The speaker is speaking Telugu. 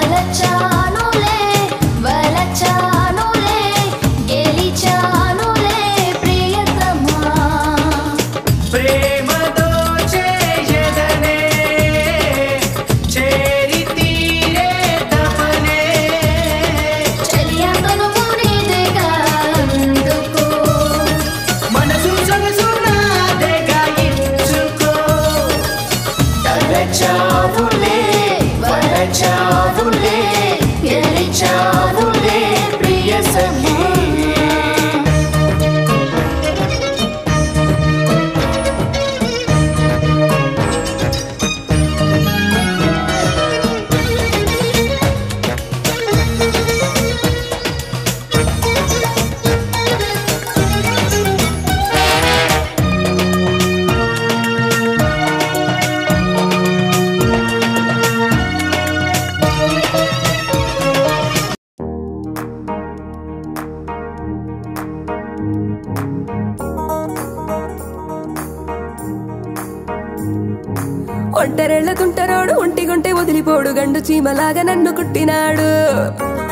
వలచానులే వలచానులే గెలిచానులే ప్రియతమా ప్రేమతో చేయదనే చేరి తీరే తపనే చెలియా తనువు నీదేగా అందుకో మనసు సొగసు నాదేగా ఇచ్చుకో తలచావులే వలచావులే గెలిచావులే ప్రియ సఖీ ఒంటరెళ్ళ తుంటరోడు ఒంటిగుంటే వదిలిపోడు గండు చీమలాగా నన్ను కుట్టినాడు